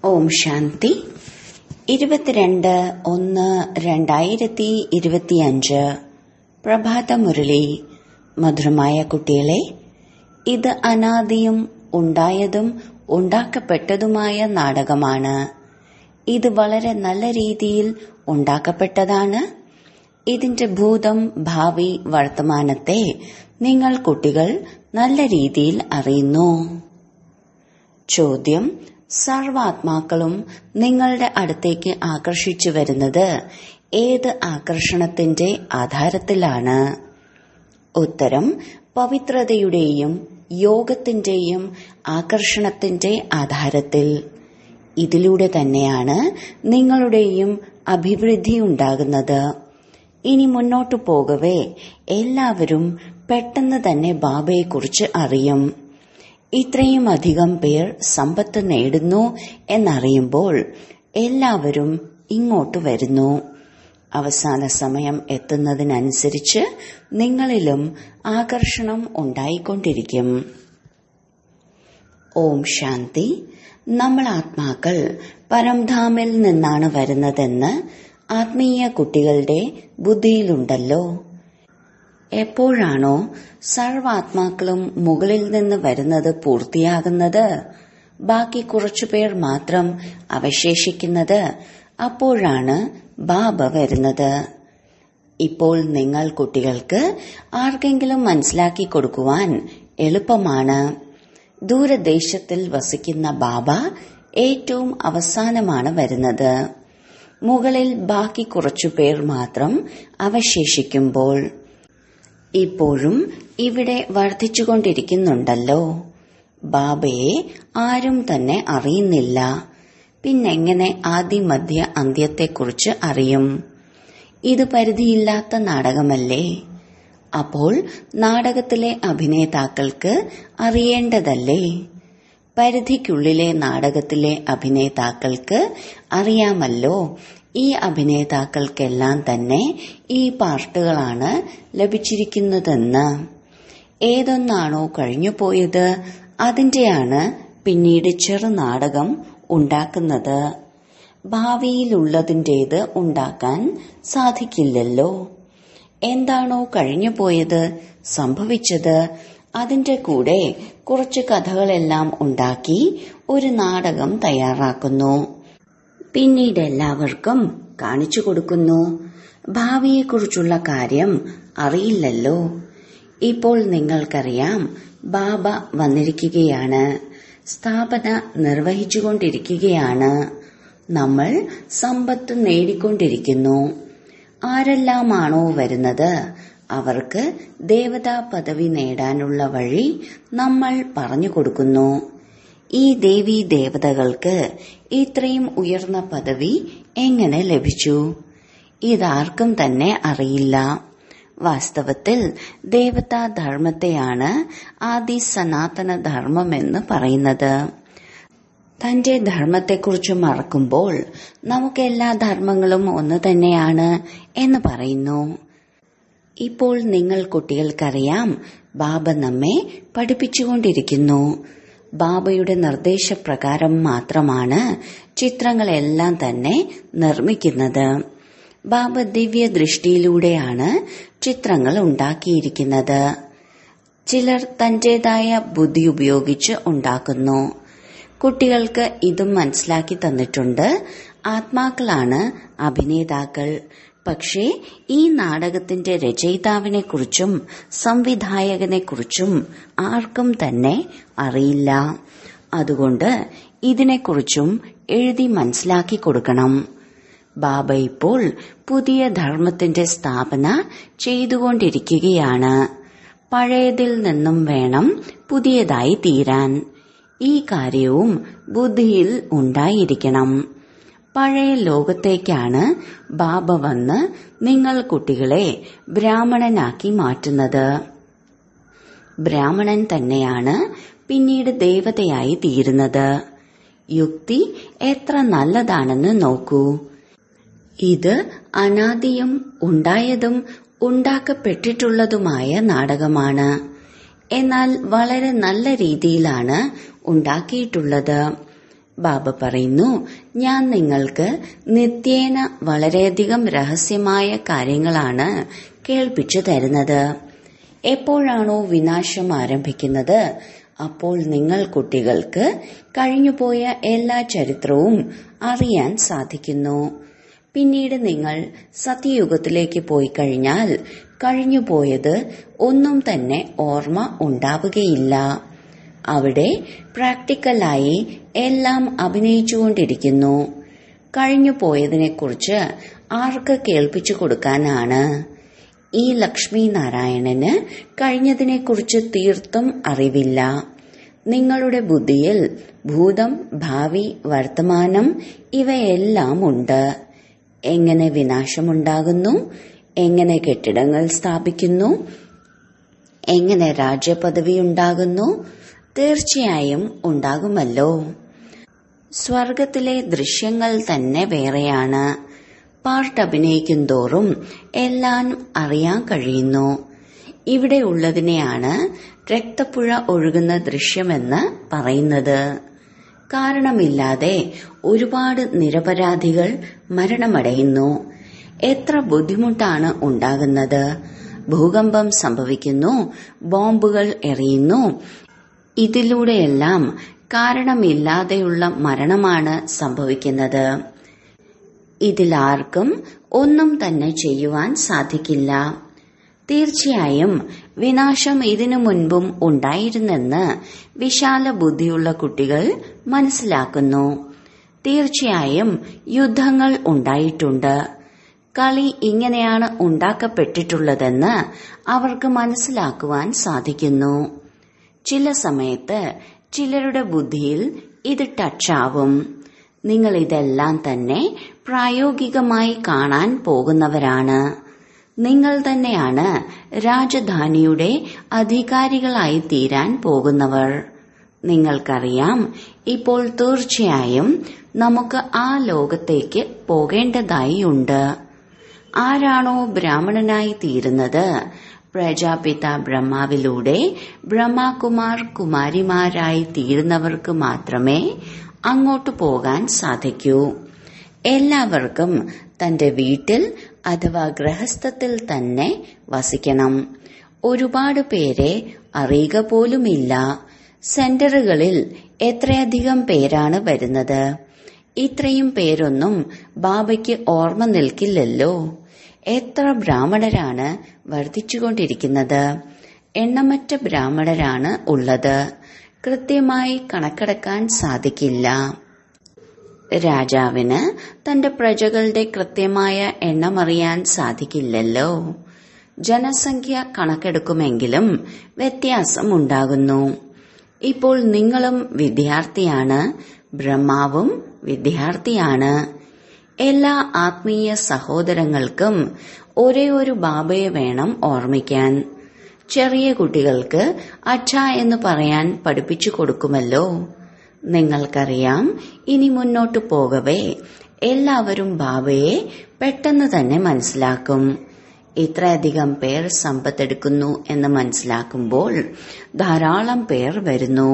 ഓം ശാന്തി ഇരുപത്തിരണ്ട് ഒന്ന് രണ്ടായിരത്തി ഇരുപത്തിയഞ്ച് പ്രഭാത മുരളി മധുരമായ കുട്ടികളെ ഇത് അനാദിയും ഉണ്ടായതും ഉണ്ടാക്കപ്പെട്ടതുമായ നാടകമാണ് ഇത് വളരെ നല്ല രീതിയിൽ ഉണ്ടാക്കപ്പെട്ടതാണ് ഇതിന്റെ ഭൂതം ഭാവി വർത്തമാനത്തെ നിങ്ങൾ കുട്ടികൾ നല്ല രീതിയിൽ അറിയുന്നു ചോദ്യം സർവാത്മാക്കളും നിങ്ങളുടെ അടുത്തേക്ക് ആകർഷിച്ചു വരുന്നത് ഏത് ആകർഷണത്തിന്റെ ആധാരത്തിലാണ് ഉത്തരം പവിത്രതയുടെയും യോഗത്തിന്റെയും ആകർഷണത്തിന്റെ ആധാരത്തിൽ ഇതിലൂടെ തന്നെയാണ് നിങ്ങളുടെയും അഭിവൃദ്ധി ഉണ്ടാകുന്നത് ഇനി മുന്നോട്ടു പോകവേ എല്ലാവരും പെട്ടെന്ന് തന്നെ ബാബയെക്കുറിച്ച് അറിയും ഇത്രയും അധികം പേർ സമ്പത്ത് നേടുന്നു എന്നറിയുമ്പോൾ എല്ലാവരും ഇങ്ങോട്ട് വരുന്നു അവസാന സമയം എത്തുന്നതിനനുസരിച്ച് നിങ്ങളിലും ആകർഷണം ഉണ്ടായിക്കൊണ്ടിരിക്കും ഓം ശാന്തി നമ്മൾ ആത്മാക്കൾ പരംധാമിൽ നിന്നാണ് വരുന്നതെന്ന് ആത്മീയ കുട്ടികളുടെ ബുദ്ധിയിലുണ്ടല്ലോ എപ്പോഴാണോ സർവാത്മാക്കളും മുകളിൽ നിന്ന് വരുന്നത് പൂർത്തിയാകുന്നത് ബാക്കി കുറച്ചുപേർ മാത്രം അവശേഷിക്കുന്നത് അപ്പോഴാണ് ബാബ വരുന്നത് ഇപ്പോൾ നിങ്ങൾ കുട്ടികൾക്ക് ആർക്കെങ്കിലും മനസ്സിലാക്കി കൊടുക്കുവാൻ എളുപ്പമാണ് ദൂരദേശത്തിൽ വസിക്കുന്ന ബാബ ഏറ്റവും അവസാനമാണ് വരുന്നത് മുകളിൽ ബാക്കി കുറച്ചുപേർ മാത്രം അവശേഷിക്കുമ്പോൾ ഇപ്പോഴും ഇവിടെ വർദ്ധിച്ചുകൊണ്ടിരിക്കുന്നുണ്ടല്ലോ ബാബയെ ആരും തന്നെ അറിയുന്നില്ല പിന്നെങ്ങനെ ആദിമധ്യ അന്ത്യത്തെക്കുറിച്ച് അറിയും ഇത് പരിധിയില്ലാത്ത നാടകമല്ലേ അപ്പോൾ നാടകത്തിലെ അഭിനേതാക്കൾക്ക് അറിയേണ്ടതല്ലേ പരിധിക്കുള്ളിലെ നാടകത്തിലെ അഭിനേതാക്കൾക്ക് അറിയാമല്ലോ ഈ അഭിനേതാക്കൾക്കെല്ലാം തന്നെ ഈ പാർട്ടുകളാണ് ലഭിച്ചിരിക്കുന്നതെന്ന് ഏതൊന്നാണോ കഴിഞ്ഞുപോയത് അതിന്റെയാണ് പിന്നീട് ചെറുനാടകം ഉണ്ടാക്കുന്നത് ഭാവിയിലുള്ളതിൻ്റേത് ഉണ്ടാക്കാൻ സാധിക്കില്ലല്ലോ എന്താണോ കഴിഞ്ഞുപോയത് സംഭവിച്ചത് അതിന്റെ കൂടെ കുറച്ച് കഥകളെല്ലാം ഉണ്ടാക്കി ഒരു നാടകം തയ്യാറാക്കുന്നു പിന്നീട് എല്ലാവർക്കും കാണിച്ചു കൊടുക്കുന്നു ഭാവിയെക്കുറിച്ചുള്ള കാര്യം അറിയില്ലല്ലോ ഇപ്പോൾ നിങ്ങൾക്കറിയാം ബാബ വന്നിരിക്കുകയാണ് സ്ഥാപന നിർവഹിച്ചുകൊണ്ടിരിക്കുകയാണ് നമ്മൾ സമ്പത്ത് നേടിക്കൊണ്ടിരിക്കുന്നു ആരെല്ലാമാണോ വരുന്നത് അവർക്ക് ദേവതാ പദവി നേടാനുള്ള വഴി നമ്മൾ പറഞ്ഞു കൊടുക്കുന്നു ഈ ദേവി ദേവതകൾക്ക് ഇത്രയും ഉയർന്ന പദവി എങ്ങനെ ലഭിച്ചു ഇതാർക്കും തന്നെ അറിയില്ല വാസ്തവത്തിൽ ദേവതാ ധർമ്മത്തെയാണ് ആദി സനാതന ധർമ്മമെന്ന് പറയുന്നത് തന്റെ ധർമ്മത്തെക്കുറിച്ച് മറക്കുമ്പോൾ നമുക്ക് എല്ലാ ധർമ്മങ്ങളും ഒന്ന് തന്നെയാണ് എന്ന് പറയുന്നു ഇപ്പോൾ നിങ്ങൾ കുട്ടികൾക്കറിയാം ബാബ നമ്മെ പഠിപ്പിച്ചുകൊണ്ടിരിക്കുന്നു ബാബയുടെ നിർദ്ദേശപ്രകാരം മാത്രമാണ് ചിത്രങ്ങളെല്ലാം തന്നെ നിർമ്മിക്കുന്നത് ബാബ ദിവ്യ ദൃഷ്ടിയിലൂടെയാണ് ചിത്രങ്ങൾ ഉണ്ടാക്കിയിരിക്കുന്നത് ചിലർ തന്റേതായ ബുദ്ധി ഉപയോഗിച്ച് ഉണ്ടാക്കുന്നു കുട്ടികൾക്ക് ഇതും മനസ്സിലാക്കി തന്നിട്ടുണ്ട് ആത്മാക്കളാണ് അഭിനേതാക്കൾ പക്ഷേ ഈ നാടകത്തിന്റെ രചയിതാവിനെ കുറിച്ചും സംവിധായകനെ കുറിച്ചും ആർക്കും തന്നെ അറിയില്ല അതുകൊണ്ട് ഇതിനെക്കുറിച്ചും എഴുതി മനസ്സിലാക്കി കൊടുക്കണം ബാബ ഇപ്പോൾ പുതിയ ധർമ്മത്തിന്റെ സ്ഥാപന ചെയ്തുകൊണ്ടിരിക്കുകയാണ് പഴയതിൽ നിന്നും വേണം പുതിയതായി തീരാൻ ഈ കാര്യവും ബുദ്ധിയിൽ ഉണ്ടായിരിക്കണം പഴയ ലോകത്തേക്കാണ് ബാബ വന്ന് നിങ്ങൾ കുട്ടികളെ ബ്രാഹ്മണനാക്കി മാറ്റുന്നത് ബ്രാഹ്മണൻ തന്നെയാണ് പിന്നീട് ദേവതയായി തീരുന്നത് യുക്തി എത്ര നല്ലതാണെന്ന് നോക്കൂ ഇത് അനാദിയും ഉണ്ടായതും ഉണ്ടാക്കപ്പെട്ടിട്ടുള്ളതുമായ നാടകമാണ് എന്നാൽ വളരെ നല്ല രീതിയിലാണ് ഉണ്ടാക്കിയിട്ടുള്ളത് ബാബ പറയുന്നു ഞാൻ നിങ്ങൾക്ക് നിത്യേന വളരെയധികം രഹസ്യമായ കാര്യങ്ങളാണ് കേൾപ്പിച്ചു തരുന്നത് എപ്പോഴാണോ വിനാശം ആരംഭിക്കുന്നത് അപ്പോൾ നിങ്ങൾ കുട്ടികൾക്ക് കഴിഞ്ഞുപോയ എല്ലാ ചരിത്രവും അറിയാൻ സാധിക്കുന്നു പിന്നീട് നിങ്ങൾ സത്യയുഗത്തിലേക്ക് പോയി കഴിഞ്ഞാൽ കഴിഞ്ഞുപോയത് ഒന്നും തന്നെ ഓർമ്മ ഉണ്ടാവുകയില്ല അവിടെ പ്രാക്ടിക്കലായി എല്ലാം അഭിനയിച്ചുകൊണ്ടിരിക്കുന്നു കഴിഞ്ഞു പോയതിനെക്കുറിച്ച് ആർക്ക് കേൾപ്പിച്ചു കൊടുക്കാനാണ് ഈ ലക്ഷ്മി നാരായണന് കഴിഞ്ഞതിനെക്കുറിച്ച് തീർത്തും അറിവില്ല നിങ്ങളുടെ ബുദ്ധിയിൽ ഭൂതം ഭാവി വർത്തമാനം ഇവയെല്ലാം ഉണ്ട് എങ്ങനെ വിനാശമുണ്ടാകുന്നു എങ്ങനെ കെട്ടിടങ്ങൾ സ്ഥാപിക്കുന്നു എങ്ങനെ രാജ്യപദവി ഉണ്ടാകുന്നു തീർച്ചയായും ഉണ്ടാകുമല്ലോ സ്വർഗത്തിലെ ദൃശ്യങ്ങൾ തന്നെ വേറെയാണ് പാർട്ട് അഭിനയിക്കും തോറും എല്ലാം അറിയാൻ കഴിയുന്നു ഇവിടെ ഉള്ളതിനെയാണ് രക്തപ്പുഴ ഒഴുകുന്ന ദൃശ്യമെന്ന് പറയുന്നത് കാരണമില്ലാതെ ഒരുപാട് നിരപരാധികൾ മരണമടയുന്നു എത്ര ബുദ്ധിമുട്ടാണ് ഉണ്ടാകുന്നത് ഭൂകമ്പം സംഭവിക്കുന്നു ബോംബുകൾ എറിയുന്നു ഇതിലൂടെയെല്ലാം കാരണമില്ലാതെയുള്ള മരണമാണ് സംഭവിക്കുന്നത് ഇതിലാർക്കും ഒന്നും തന്നെ ചെയ്യുവാൻ സാധിക്കില്ല തീർച്ചയായും വിനാശം ഇതിനു മുൻപും ഉണ്ടായിരുന്നെന്ന് വിശാല ബുദ്ധിയുള്ള കുട്ടികൾ മനസ്സിലാക്കുന്നു തീർച്ചയായും യുദ്ധങ്ങൾ ഉണ്ടായിട്ടുണ്ട് കളി ഇങ്ങനെയാണ് ഉണ്ടാക്കപ്പെട്ടിട്ടുള്ളതെന്ന് അവർക്ക് മനസ്സിലാക്കുവാൻ സാധിക്കുന്നു ചില സമയത്ത് ചിലരുടെ ബുദ്ധിയിൽ ഇത് ടച്ചാവും നിങ്ങൾ ഇതെല്ലാം തന്നെ പ്രായോഗികമായി കാണാൻ പോകുന്നവരാണ് നിങ്ങൾ തന്നെയാണ് രാജധാനിയുടെ അധികാരികളായി തീരാൻ പോകുന്നവർ നിങ്ങൾക്കറിയാം ഇപ്പോൾ തീർച്ചയായും നമുക്ക് ആ ലോകത്തേക്ക് പോകേണ്ടതായി ഉണ്ട് ആരാണോ ബ്രാഹ്മണനായി തീരുന്നത് പ്രജാപിത ബ്രഹ്മാവിലൂടെ ബ്രഹ്മകുമാർ കുമാരിമാരായി തീരുന്നവർക്ക് മാത്രമേ അങ്ങോട്ട് പോകാൻ സാധിക്കൂ എല്ലാവർക്കും തന്റെ വീട്ടിൽ അഥവാ ഗൃഹസ്ഥത്തിൽ തന്നെ വസിക്കണം ഒരുപാട് പേരെ അറിയുക പോലുമില്ല സെന്ററുകളിൽ എത്രയധികം പേരാണ് വരുന്നത് ഇത്രയും പേരൊന്നും ബാബയ്ക്ക് ഓർമ്മ നിൽക്കില്ലല്ലോ എത്ര ബ്രാഹ്മണരാണ് വർദ്ധിച്ചുകൊണ്ടിരിക്കുന്നത് എണ്ണമറ്റ ബ്രാഹ്മണരാണ് ഉള്ളത് കൃത്യമായി കണക്കെടുക്കാൻ സാധിക്കില്ല രാജാവിന് തന്റെ പ്രജകളുടെ കൃത്യമായ എണ്ണമറിയാൻ സാധിക്കില്ലല്ലോ ജനസംഖ്യ കണക്കെടുക്കുമെങ്കിലും വ്യത്യാസം ഉണ്ടാകുന്നു ഇപ്പോൾ നിങ്ങളും വിദ്യാർത്ഥിയാണ് ബ്രഹ്മാവും വിദ്യാർത്ഥിയാണ് എല്ലാ ആത്മീയ സഹോദരങ്ങൾക്കും ഒരേ ഒരു ബാബയെ വേണം ഓർമ്മിക്കാൻ ചെറിയ കുട്ടികൾക്ക് അച്ഛ എന്ന് പറയാൻ പഠിപ്പിച്ചു കൊടുക്കുമല്ലോ നിങ്ങൾക്കറിയാം ഇനി മുന്നോട്ടു പോകവേ എല്ലാവരും ബാബയെ പെട്ടെന്ന് തന്നെ മനസ്സിലാക്കും ഇത്രയധികം പേർ സമ്പത്തെടുക്കുന്നു എന്ന് മനസ്സിലാക്കുമ്പോൾ ധാരാളം പേർ വരുന്നു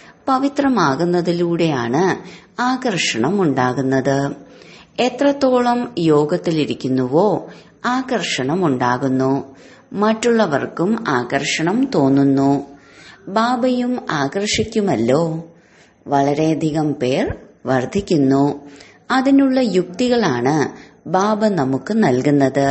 പവിത്രമാകുന്നതിലൂടെയാണ് ആകർഷണം ഉണ്ടാകുന്നത് എത്രത്തോളം യോഗത്തിലിരിക്കുന്നുവോ ആകർഷണം ഉണ്ടാകുന്നു മറ്റുള്ളവർക്കും ആകർഷണം തോന്നുന്നു ബാബയും ആകർഷിക്കുമല്ലോ വളരെയധികം പേർ വർദ്ധിക്കുന്നു അതിനുള്ള യുക്തികളാണ് ബാബ നമുക്ക് നൽകുന്നത്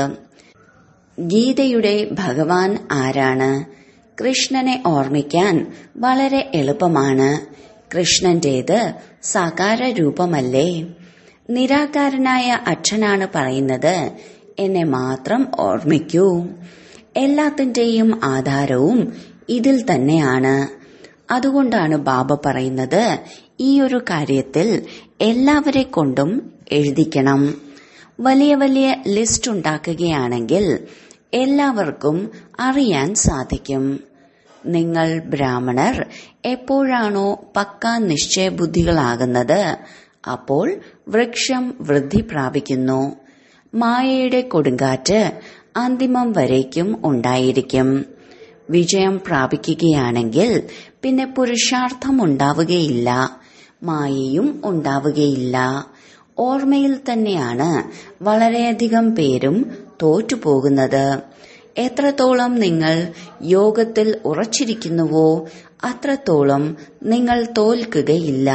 ഗീതയുടെ ഭഗവാൻ ആരാണ് കൃഷ്ണനെ ഓർമ്മിക്കാൻ വളരെ എളുപ്പമാണ് കൃഷ്ണന്റേത് സാകാര രൂപമല്ലേ നിരാകാരനായ അച്ഛനാണ് പറയുന്നത് എന്നെ മാത്രം ഓർമ്മിക്കൂ എല്ലാത്തിന്റെയും ആധാരവും ഇതിൽ തന്നെയാണ് അതുകൊണ്ടാണ് ബാബ പറയുന്നത് ഈ ഒരു കാര്യത്തിൽ എല്ലാവരെ കൊണ്ടും എഴുതിക്കണം വലിയ വലിയ ലിസ്റ്റ് ഉണ്ടാക്കുകയാണെങ്കിൽ എല്ലാവർക്കും അറിയാൻ സാധിക്കും നിങ്ങൾ ബ്രാഹ്മണർ എപ്പോഴാണോ പക്ക നിശ്ചയബുദ്ധികളാകുന്നത് അപ്പോൾ വൃക്ഷം വൃദ്ധി പ്രാപിക്കുന്നു മായയുടെ കൊടുങ്കാറ്റ് അന്തിമം വരേക്കും ഉണ്ടായിരിക്കും വിജയം പ്രാപിക്കുകയാണെങ്കിൽ പിന്നെ പുരുഷാർത്ഥം ഉണ്ടാവുകയില്ല മായയും ഉണ്ടാവുകയില്ല ഓർമ്മയിൽ തന്നെയാണ് വളരെയധികം പേരും തോറ്റുപോകുന്നത് എത്രത്തോളം നിങ്ങൾ യോഗത്തിൽ ഉറച്ചിരിക്കുന്നുവോ അത്രത്തോളം നിങ്ങൾ തോൽക്കുകയില്ല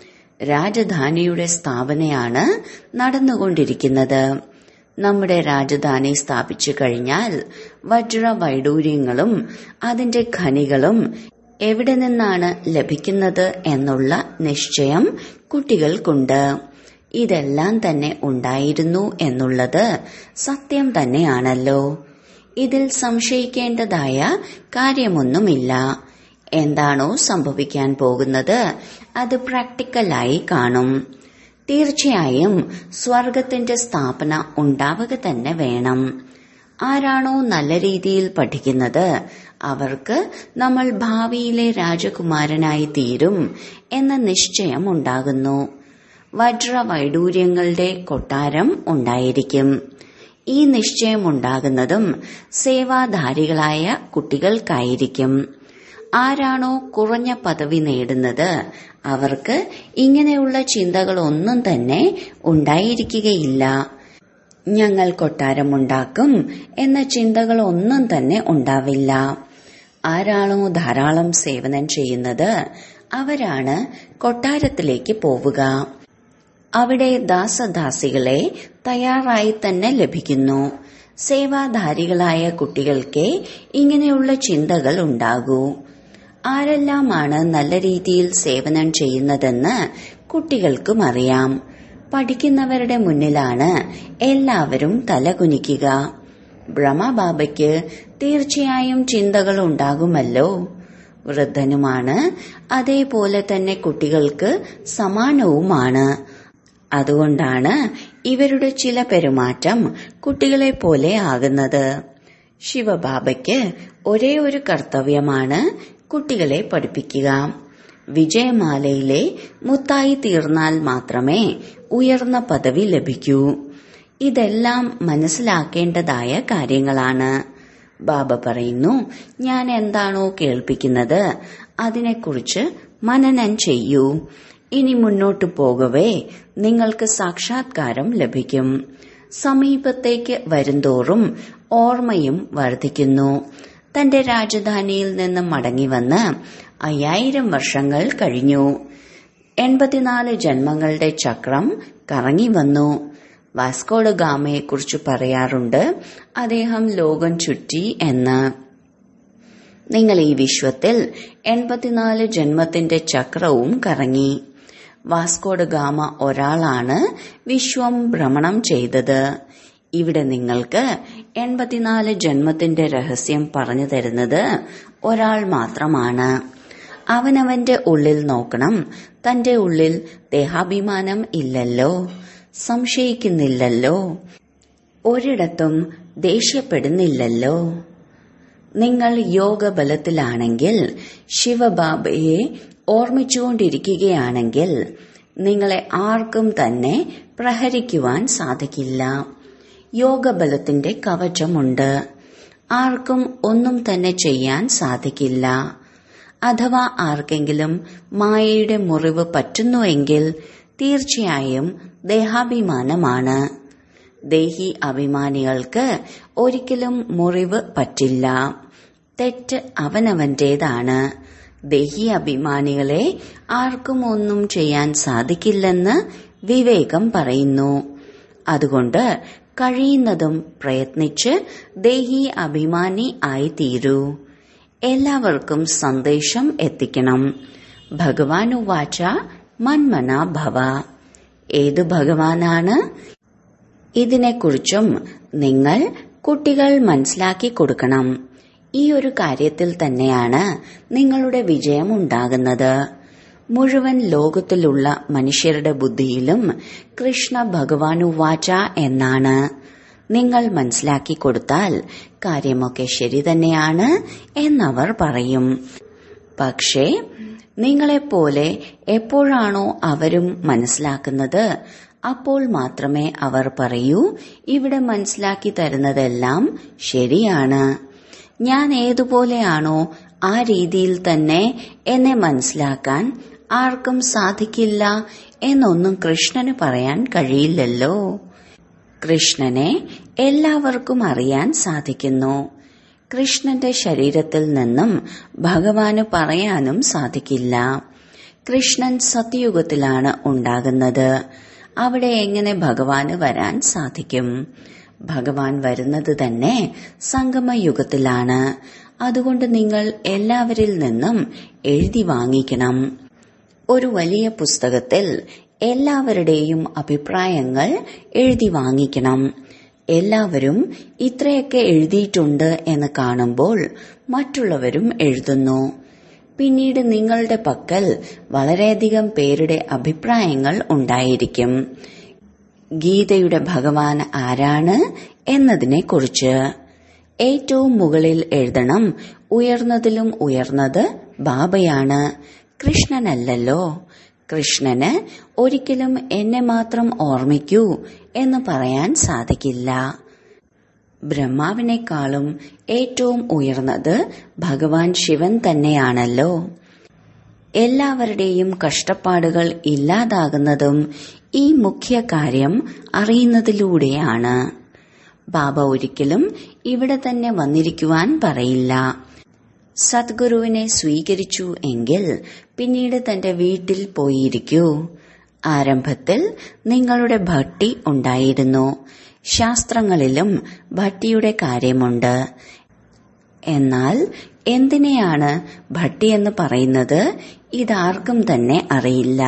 രാജധാനിയുടെ സ്ഥാപനയാണ് നടന്നുകൊണ്ടിരിക്കുന്നത് നമ്മുടെ രാജധാനി സ്ഥാപിച്ചു കഴിഞ്ഞാൽ വജ്ര വൈഡൂര്യങ്ങളും അതിന്റെ ഖനികളും എവിടെ നിന്നാണ് ലഭിക്കുന്നത് എന്നുള്ള നിശ്ചയം കുട്ടികൾക്കുണ്ട് ഇതെല്ലാം തന്നെ ഉണ്ടായിരുന്നു എന്നുള്ളത് സത്യം തന്നെയാണല്ലോ ഇതിൽ സംശയിക്കേണ്ടതായ കാര്യമൊന്നുമില്ല എന്താണോ സംഭവിക്കാൻ പോകുന്നത് അത് പ്രാക്ടിക്കലായി കാണും തീർച്ചയായും സ്വർഗത്തിന്റെ സ്ഥാപന ഉണ്ടാവുക തന്നെ വേണം ആരാണോ നല്ല രീതിയിൽ പഠിക്കുന്നത് അവർക്ക് നമ്മൾ ഭാവിയിലെ രാജകുമാരനായി തീരും എന്ന നിശ്ചയം ഉണ്ടാകുന്നു വജ്ര വൈഡൂര്യങ്ങളുടെ കൊട്ടാരം ഉണ്ടായിരിക്കും ഈ നിശ്ചയമുണ്ടാകുന്നതും സേവാധാരികളായ കുട്ടികൾക്കായിരിക്കും ആരാണോ കുറഞ്ഞ പദവി നേടുന്നത് അവർക്ക് ഇങ്ങനെയുള്ള ചിന്തകളൊന്നും തന്നെ ഉണ്ടായിരിക്കുകയില്ല ഞങ്ങൾ കൊട്ടാരമുണ്ടാക്കും എന്ന ചിന്തകളൊന്നും തന്നെ ഉണ്ടാവില്ല ആരാണോ ധാരാളം സേവനം ചെയ്യുന്നത് അവരാണ് കൊട്ടാരത്തിലേക്ക് പോവുക അവിടെ ദാസദാസികളെ തയ്യാറായി തന്നെ ലഭിക്കുന്നു സേവാധാരികളായ കുട്ടികൾക്ക് ഇങ്ങനെയുള്ള ചിന്തകൾ ഉണ്ടാകൂ ആരെല്ലാമാണ് നല്ല രീതിയിൽ സേവനം ചെയ്യുന്നതെന്ന് കുട്ടികൾക്കും അറിയാം പഠിക്കുന്നവരുടെ മുന്നിലാണ് എല്ലാവരും തലകുനിക്കുക ബ്രഹ്മബാബയ്ക്ക് തീർച്ചയായും ചിന്തകൾ ഉണ്ടാകുമല്ലോ വൃദ്ധനുമാണ് അതേപോലെ തന്നെ കുട്ടികൾക്ക് സമാനവുമാണ് അതുകൊണ്ടാണ് ഇവരുടെ ചില പെരുമാറ്റം കുട്ടികളെ പോലെ ആകുന്നത് ശിവബാബയ്ക്ക് ഒരേ ഒരു കർത്തവ്യമാണ് കുട്ടികളെ പഠിപ്പിക്കുക വിജയമാലയിലെ മുത്തായി തീർന്നാൽ മാത്രമേ ഉയർന്ന പദവി ലഭിക്കൂ ഇതെല്ലാം മനസ്സിലാക്കേണ്ടതായ കാര്യങ്ങളാണ് ബാബ പറയുന്നു ഞാൻ എന്താണോ കേൾപ്പിക്കുന്നത് അതിനെക്കുറിച്ച് മനനം ചെയ്യൂ ഇനി മുന്നോട്ടു പോകവേ നിങ്ങൾക്ക് സാക്ഷാത്കാരം ലഭിക്കും സമീപത്തേക്ക് വരുന്തോറും ഓർമ്മയും വർദ്ധിക്കുന്നു തന്റെ രാജധാനിയിൽ നിന്ന് മടങ്ങിവന്ന് അയ്യായിരം വർഷങ്ങൾ കഴിഞ്ഞു എൺപത്തിനാല് ജന്മങ്ങളുടെ ചക്രം കറങ്ങി വന്നു വാസ്കോഡ് ഗാമയെക്കുറിച്ച് പറയാറുണ്ട് അദ്ദേഹം ലോകം ചുറ്റി എന്ന് നിങ്ങൾ ഈ വിശ്വത്തിൽ എൺപത്തിനാല് ജന്മത്തിന്റെ ചക്രവും കറങ്ങി വാസ്കോഡ് ഗാമ ഒരാളാണ് വിശ്വം ഭ്രമണം ചെയ്തത് ഇവിടെ നിങ്ങൾക്ക് എൺപത്തിനാല് ജന്മത്തിന്റെ രഹസ്യം പറഞ്ഞു തരുന്നത് ഒരാൾ മാത്രമാണ് അവനവന്റെ ഉള്ളിൽ നോക്കണം തന്റെ ഉള്ളിൽ ദേഹാഭിമാനം ഇല്ലല്ലോ സംശയിക്കുന്നില്ലല്ലോ ഒരിടത്തും ദേഷ്യപ്പെടുന്നില്ലല്ലോ നിങ്ങൾ യോഗബലത്തിലാണെങ്കിൽ ശിവബാബയെ ഓർമ്മിച്ചുകൊണ്ടിരിക്കുകയാണെങ്കിൽ നിങ്ങളെ ആർക്കും തന്നെ പ്രഹരിക്കുവാൻ സാധിക്കില്ല യോഗബലത്തിന്റെ കവചമുണ്ട് ആർക്കും ഒന്നും തന്നെ ചെയ്യാൻ സാധിക്കില്ല അഥവാ ആർക്കെങ്കിലും മായയുടെ മുറിവ് പറ്റുന്നുവെങ്കിൽ തീർച്ചയായും ദേഹാഭിമാനമാണ് ദേഹി അഭിമാനികൾക്ക് ഒരിക്കലും മുറിവ് പറ്റില്ല തെറ്റ് അവനവന്റേതാണ് ദേഹി അഭിമാനികളെ ആർക്കും ഒന്നും ചെയ്യാൻ സാധിക്കില്ലെന്ന് വിവേകം പറയുന്നു അതുകൊണ്ട് കഴിയുന്നതും പ്രയത്നിച്ച് ദേഹി അഭിമാനി ആയിത്തീരൂ എല്ലാവർക്കും സന്ദേശം എത്തിക്കണം ഭഗവാനു വാച മന്മന ഭവ ഏത് ഭഗവാനാണ് ഇതിനെക്കുറിച്ചും നിങ്ങൾ കുട്ടികൾ മനസ്സിലാക്കി കൊടുക്കണം ഈ ഒരു കാര്യത്തിൽ തന്നെയാണ് നിങ്ങളുടെ വിജയം ഉണ്ടാകുന്നത് മുഴുവൻ ലോകത്തിലുള്ള മനുഷ്യരുടെ ബുദ്ധിയിലും കൃഷ്ണ ഭഗവാനു വാച എന്നാണ് നിങ്ങൾ മനസ്സിലാക്കി കൊടുത്താൽ കാര്യമൊക്കെ ശരി തന്നെയാണ് എന്നവർ പറയും പക്ഷേ നിങ്ങളെപ്പോലെ എപ്പോഴാണോ അവരും മനസ്സിലാക്കുന്നത് അപ്പോൾ മാത്രമേ അവർ പറയൂ ഇവിടെ മനസ്സിലാക്കി തരുന്നതെല്ലാം ശരിയാണ് ഞാൻ ഏതുപോലെയാണോ ആ രീതിയിൽ തന്നെ എന്നെ മനസ്സിലാക്കാൻ ആർക്കും സാധിക്കില്ല എന്നൊന്നും കൃഷ്ണന് പറയാൻ കഴിയില്ലല്ലോ കൃഷ്ണനെ എല്ലാവർക്കും അറിയാൻ സാധിക്കുന്നു കൃഷ്ണന്റെ ശരീരത്തിൽ നിന്നും ഭഗവാന് പറയാനും സാധിക്കില്ല കൃഷ്ണൻ സത്യയുഗത്തിലാണ് ഉണ്ടാകുന്നത് അവിടെ എങ്ങനെ ഭഗവാന് വരാൻ സാധിക്കും ഭഗവാൻ വരുന്നത് തന്നെ സംഗമയുഗത്തിലാണ് അതുകൊണ്ട് നിങ്ങൾ എല്ലാവരിൽ നിന്നും എഴുതി വാങ്ങിക്കണം ഒരു വലിയ പുസ്തകത്തിൽ എല്ലാവരുടെയും അഭിപ്രായങ്ങൾ എഴുതി വാങ്ങിക്കണം എല്ലാവരും ഇത്രയൊക്കെ എഴുതിയിട്ടുണ്ട് എന്ന് കാണുമ്പോൾ മറ്റുള്ളവരും എഴുതുന്നു പിന്നീട് നിങ്ങളുടെ പക്കൽ വളരെയധികം പേരുടെ അഭിപ്രായങ്ങൾ ഉണ്ടായിരിക്കും ഗീതയുടെ ഭഗവാൻ ആരാണ് എന്നതിനെക്കുറിച്ച് ഏറ്റവും മുകളിൽ എഴുതണം ഉയർന്നതിലും ഉയർന്നത് ബാബയാണ് കൃഷ്ണനല്ലല്ലോ കൃഷ്ണന് ഒരിക്കലും എന്നെ മാത്രം ഓർമ്മിക്കൂ എന്ന് പറയാൻ സാധിക്കില്ല ബ്രഹ്മാവിനേക്കാളും ഏറ്റവും ഉയർന്നത് ഭഗവാൻ ശിവൻ തന്നെയാണല്ലോ എല്ലാവരുടെയും കഷ്ടപ്പാടുകൾ ഇല്ലാതാകുന്നതും ഈ മുഖ്യ കാര്യം അറിയുന്നതിലൂടെയാണ് ബാബ ഒരിക്കലും ഇവിടെ തന്നെ വന്നിരിക്കുവാൻ പറയില്ല സദ്ഗുരുവിനെ സ്വീകരിച്ചു എങ്കിൽ പിന്നീട് തന്റെ വീട്ടിൽ പോയിരിക്കൂ ആരംഭത്തിൽ നിങ്ങളുടെ ഭക്തി ഉണ്ടായിരുന്നു ശാസ്ത്രങ്ങളിലും ഭട്ടിയുടെ കാര്യമുണ്ട് എന്നാൽ എന്തിനെയാണ് ഭട്ടി എന്ന് പറയുന്നത് ഇതാർക്കും തന്നെ അറിയില്ല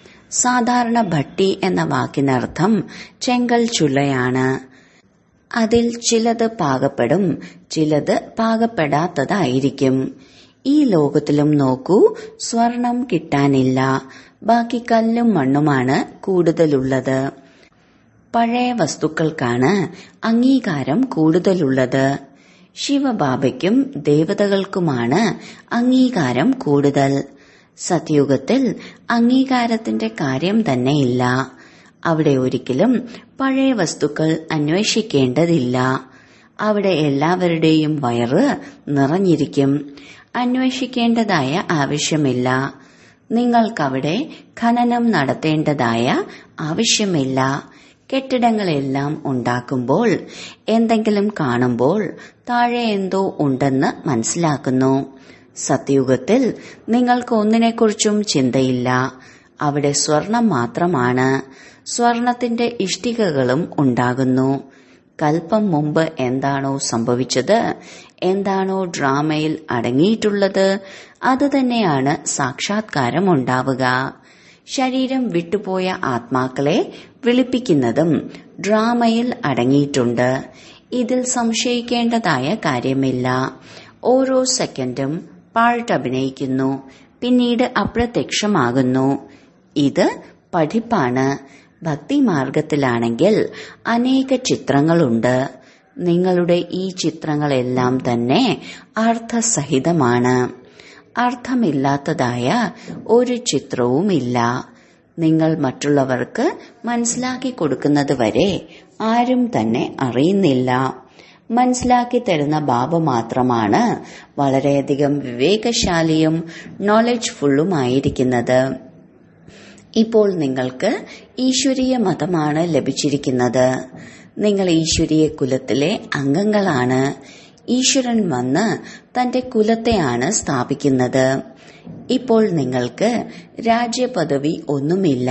സാധാരണ ഭട്ടി എന്ന വാക്കിനർത്ഥം ചെങ്കൽ ചുള്ളയാണ് അതിൽ ചിലത് പാകപ്പെടും ചിലത് പാകപ്പെടാത്തതായിരിക്കും ഈ ലോകത്തിലും നോക്കൂ സ്വർണം കിട്ടാനില്ല ബാക്കി കല്ലും മണ്ണുമാണ് കൂടുതലുള്ളത് പഴയ വസ്തുക്കൾക്കാണ് അംഗീകാരം കൂടുതലുള്ളത് ശിവബാബയ്ക്കും ദേവതകൾക്കുമാണ് അംഗീകാരം കൂടുതൽ സത്യുഗത്തിൽ അംഗീകാരത്തിന്റെ കാര്യം തന്നെയില്ല അവിടെ ഒരിക്കലും പഴയ വസ്തുക്കൾ അന്വേഷിക്കേണ്ടതില്ല അവിടെ എല്ലാവരുടെയും വയറ് നിറഞ്ഞിരിക്കും അന്വേഷിക്കേണ്ടതായ ആവശ്യമില്ല നിങ്ങൾക്കവിടെ ഖനനം നടത്തേണ്ടതായ ആവശ്യമില്ല കെട്ടിടങ്ങളെല്ലാം ഉണ്ടാക്കുമ്പോൾ എന്തെങ്കിലും കാണുമ്പോൾ താഴെ എന്തോ ഉണ്ടെന്ന് മനസ്സിലാക്കുന്നു സത്യുഗത്തിൽ നിങ്ങൾക്ക് ഒന്നിനെക്കുറിച്ചും ചിന്തയില്ല അവിടെ സ്വർണം മാത്രമാണ് സ്വർണത്തിന്റെ ഇഷ്ടികകളും ഉണ്ടാകുന്നു കൽപ്പം മുമ്പ് എന്താണോ സംഭവിച്ചത് എന്താണോ ഡ്രാമയിൽ അടങ്ങിയിട്ടുള്ളത് അത് തന്നെയാണ് സാക്ഷാത്കാരം ഉണ്ടാവുക ശരീരം വിട്ടുപോയ ആത്മാക്കളെ വിളിപ്പിക്കുന്നതും ഡ്രാമയിൽ അടങ്ങിയിട്ടുണ്ട് ഇതിൽ സംശയിക്കേണ്ടതായ കാര്യമില്ല ഓരോ സെക്കൻഡും പാഴ്ട്ട് അഭിനയിക്കുന്നു പിന്നീട് അപ്രത്യക്ഷമാകുന്നു ഇത് പഠിപ്പാണ് ഭക്തിമാർഗത്തിലാണെങ്കിൽ അനേക ചിത്രങ്ങളുണ്ട് നിങ്ങളുടെ ഈ ചിത്രങ്ങളെല്ലാം തന്നെ അർത്ഥസഹിതമാണ് അർത്ഥമില്ലാത്തതായ ഒരു ചിത്രവുമില്ല നിങ്ങൾ മറ്റുള്ളവർക്ക് മനസ്സിലാക്കി കൊടുക്കുന്നത് വരെ ആരും തന്നെ അറിയുന്നില്ല മനസ്സിലാക്കി തരുന്ന ബാബ മാത്രമാണ് വളരെയധികം വിവേകശാലിയും നോളജ് ഫുള്ളുമായിരിക്കുന്നത് ഇപ്പോൾ നിങ്ങൾക്ക് ഈശ്വരീയ മതമാണ് ലഭിച്ചിരിക്കുന്നത് നിങ്ങൾ ഈശ്വരീയ കുലത്തിലെ അംഗങ്ങളാണ് ഈശ്വരൻ വന്ന് തന്റെ കുലത്തെയാണ് സ്ഥാപിക്കുന്നത് ഇപ്പോൾ നിങ്ങൾക്ക് രാജ്യപദവി ഒന്നുമില്ല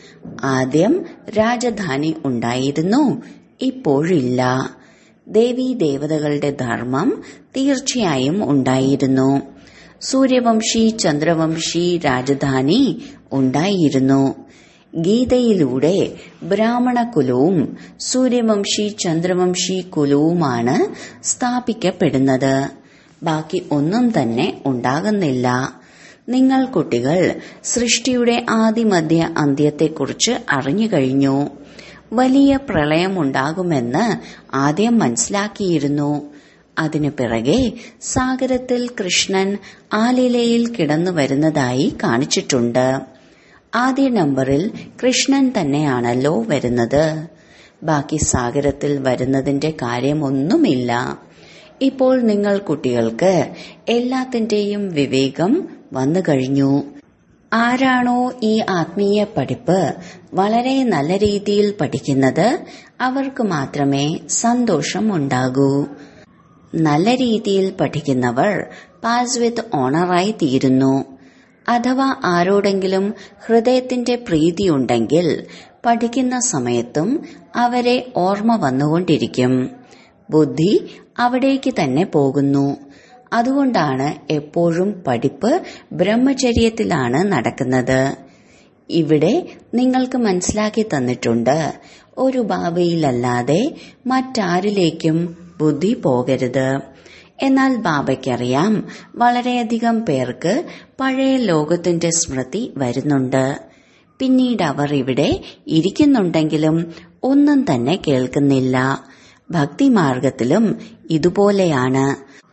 ആദ്യം രാജധാനി ഉണ്ടായിരുന്നു ഇപ്പോഴില്ല ദേവീ ദേവതകളുടെ ധർമ്മം തീർച്ചയായും ഉണ്ടായിരുന്നു സൂര്യവംശി ചന്ദ്രവംശി രാജധാനി ഉണ്ടായിരുന്നു ഗീതയിലൂടെ ബ്രാഹ്മണ കുലവും സൂര്യവംശി ചന്ദ്രവംശി കുലവുമാണ് സ്ഥാപിക്കപ്പെടുന്നത് ബാക്കി ഒന്നും തന്നെ ഉണ്ടാകുന്നില്ല നിങ്ങൾ കുട്ടികൾ സൃഷ്ടിയുടെ ആദിമധ്യ അന്ത്യത്തെക്കുറിച്ച് അറിഞ്ഞു കഴിഞ്ഞു വലിയ പ്രളയമുണ്ടാകുമെന്ന് ആദ്യം മനസ്സിലാക്കിയിരുന്നു അതിനു പിറകെ സാഗരത്തിൽ കൃഷ്ണൻ ആലിലയിൽ കിടന്നു വരുന്നതായി കാണിച്ചിട്ടുണ്ട് ആദ്യ നമ്പറിൽ കൃഷ്ണൻ തന്നെയാണല്ലോ വരുന്നത് ബാക്കി സാഗരത്തിൽ വരുന്നതിന്റെ കാര്യമൊന്നുമില്ല ഇപ്പോൾ നിങ്ങൾ കുട്ടികൾക്ക് എല്ലാത്തിന്റെയും വിവേകം വന്നു കഴിഞ്ഞു ആരാണോ ഈ ആത്മീയ പഠിപ്പ് വളരെ നല്ല രീതിയിൽ പഠിക്കുന്നത് അവർക്ക് മാത്രമേ സന്തോഷം ഉണ്ടാകൂ നല്ല രീതിയിൽ പഠിക്കുന്നവർ പാസ് വിത്ത് ഓണറായി തീരുന്നു അഥവാ ആരോടെങ്കിലും ഹൃദയത്തിന്റെ പ്രീതിയുണ്ടെങ്കിൽ പഠിക്കുന്ന സമയത്തും അവരെ ഓർമ്മ വന്നുകൊണ്ടിരിക്കും ബുദ്ധി അവിടേക്ക് തന്നെ പോകുന്നു അതുകൊണ്ടാണ് എപ്പോഴും പഠിപ്പ് ബ്രഹ്മചര്യത്തിലാണ് നടക്കുന്നത് ഇവിടെ നിങ്ങൾക്ക് മനസ്സിലാക്കി തന്നിട്ടുണ്ട് ഒരു ബാബയിലല്ലാതെ മറ്റാരിലേക്കും ബുദ്ധി പോകരുത് എന്നാൽ ബാബയ്ക്കറിയാം വളരെയധികം പേർക്ക് പഴയ ലോകത്തിന്റെ സ്മൃതി വരുന്നുണ്ട് പിന്നീട് അവർ ഇവിടെ ഇരിക്കുന്നുണ്ടെങ്കിലും ഒന്നും തന്നെ കേൾക്കുന്നില്ല ഭക്തിമാർഗത്തിലും ഇതുപോലെയാണ്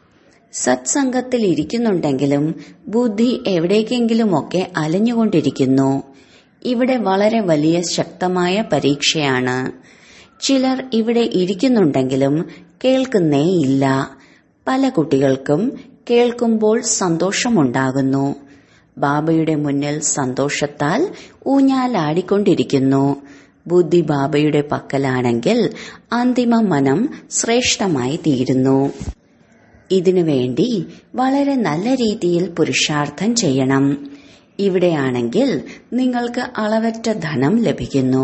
സത്സംഗത്തിൽ ഇരിക്കുന്നുണ്ടെങ്കിലും ബുദ്ധി എവിടേക്കെങ്കിലുമൊക്കെ അലഞ്ഞുകൊണ്ടിരിക്കുന്നു ഇവിടെ വളരെ വലിയ ശക്തമായ പരീക്ഷയാണ് ചിലർ ഇവിടെ ഇരിക്കുന്നുണ്ടെങ്കിലും കേൾക്കുന്നേയില്ല പല കുട്ടികൾക്കും കേൾക്കുമ്പോൾ സന്തോഷമുണ്ടാകുന്നു ബാബയുടെ മുന്നിൽ സന്തോഷത്താൽ ഊഞ്ഞാലാടിക്കൊണ്ടിരിക്കുന്നു ബുദ്ധി ബാബയുടെ പക്കലാണെങ്കിൽ അന്തിമ മനം ശ്രേഷ്ഠമായി തീരുന്നു ഇതിനുവേണ്ടി വളരെ നല്ല രീതിയിൽ പുരുഷാർത്ഥം ചെയ്യണം ഇവിടെയാണെങ്കിൽ നിങ്ങൾക്ക് അളവറ്റ ധനം ലഭിക്കുന്നു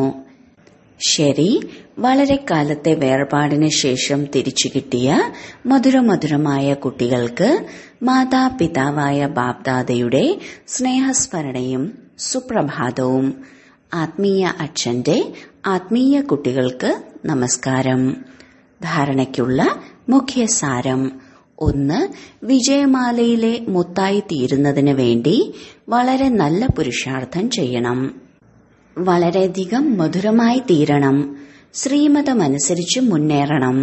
ശരി വളരെ കാലത്തെ വേർപാടിന് ശേഷം തിരിച്ചു കിട്ടിയ മധുരമധുരമായ കുട്ടികൾക്ക് മാതാപിതാവായ ബാബ്ദാദയുടെ സ്നേഹസ്മരണയും സുപ്രഭാതവും ആത്മീയ അച്ഛന്റെ ആത്മീയ കുട്ടികൾക്ക് നമസ്കാരം ധാരണയ്ക്കുള്ള മുഖ്യസാരം ഒന്ന് വിജയമാലയിലെ മുത്തായി തീരുന്നതിന് വേണ്ടി വളരെ നല്ല പുരുഷാർത്ഥം ചെയ്യണം വളരെയധികം മധുരമായി തീരണം ശ്രീമതമനുസരിച്ച് മുന്നേറണം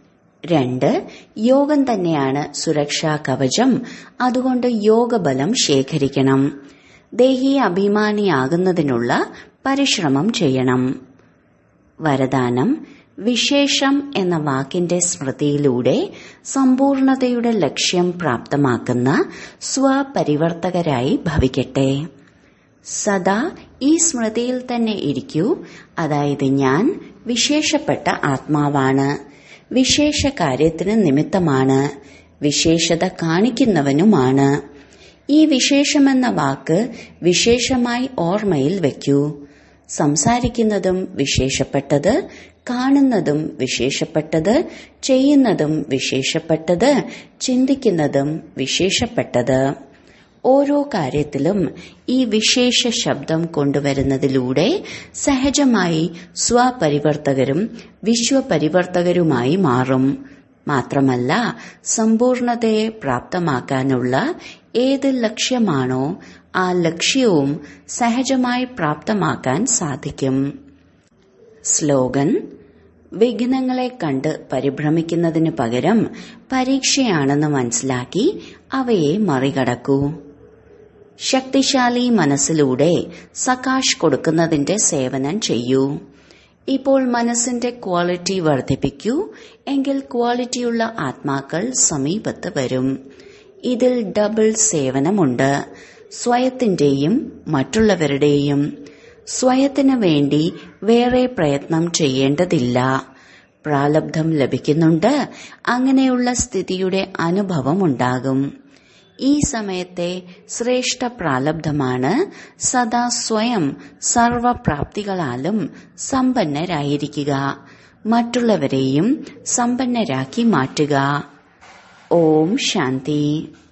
രണ്ട് യോഗം തന്നെയാണ് സുരക്ഷാ കവചം അതുകൊണ്ട് യോഗബലം ശേഖരിക്കണം ദേഹീയ അഭിമാനിയാകുന്നതിനുള്ള പരിശ്രമം ചെയ്യണം വരദാനം വിശേഷം എന്ന വാക്കിന്റെ സ്മൃതിയിലൂടെ സമ്പൂർണതയുടെ ലക്ഷ്യം പ്രാപ്തമാക്കുന്ന സ്വപരിവർത്തകരായി ഭവിക്കട്ടെ സദാ ഈ സ്മൃതിയിൽ തന്നെ ഇരിക്കൂ അതായത് ഞാൻ വിശേഷപ്പെട്ട ആത്മാവാണ് വിശേഷ കാര്യത്തിന് നിമിത്തമാണ് വിശേഷത കാണിക്കുന്നവനുമാണ് ഈ വിശേഷമെന്ന വാക്ക് വിശേഷമായി ഓർമ്മയിൽ വയ്ക്കൂ സംസാരിക്കുന്നതും വിശേഷപ്പെട്ടത് കാണുന്നതും വിശേഷപ്പെട്ടത് ചെയ്യുന്നതും വിശേഷപ്പെട്ടത് ചിന്തിക്കുന്നതും വിശേഷപ്പെട്ടത് ഓരോ കാര്യത്തിലും ഈ വിശേഷ ശബ്ദം കൊണ്ടുവരുന്നതിലൂടെ സഹജമായി സ്വപരിവർത്തകരും വിശ്വപരിവർത്തകരുമായി മാറും മാത്രമല്ല സമ്പൂർണതയെ പ്രാപ്തമാക്കാനുള്ള ഏത് ലക്ഷ്യമാണോ ആ ലക്ഷ്യവും സഹജമായി പ്രാപ്തമാക്കാൻ സാധിക്കും സ്ലോഗൻ വിഘ്നങ്ങളെ കണ്ട് പരിഭ്രമിക്കുന്നതിന് പകരം പരീക്ഷയാണെന്ന് മനസ്സിലാക്കി അവയെ മറികടക്കൂ ശക്തിശാലി മനസ്സിലൂടെ സകാശ് കൊടുക്കുന്നതിന്റെ സേവനം ചെയ്യൂ ഇപ്പോൾ മനസ്സിന്റെ ക്വാളിറ്റി വർദ്ധിപ്പിക്കൂ എങ്കിൽ ക്വാളിറ്റിയുള്ള ആത്മാക്കൾ സമീപത്ത് വരും ഇതിൽ ഡബിൾ സേവനമുണ്ട് സ്വയത്തിന്റെയും മറ്റുള്ളവരുടെയും സ്വയത്തിനു വേണ്ടി വേറെ പ്രയത്നം ചെയ്യേണ്ടതില്ല പ്രാലബ്ധം ലഭിക്കുന്നുണ്ട് അങ്ങനെയുള്ള സ്ഥിതിയുടെ അനുഭവമുണ്ടാകും ഈ സമയത്തെ ശ്രേഷ്ഠ പ്രാലബ്ധമാണ് സദാ സ്വയം സർവപ്രാപ്തികളാലും സമ്പന്നരായിരിക്കുക മറ്റുള്ളവരെയും സമ്പന്നരാക്കി മാറ്റുക ഓം ശാന്തി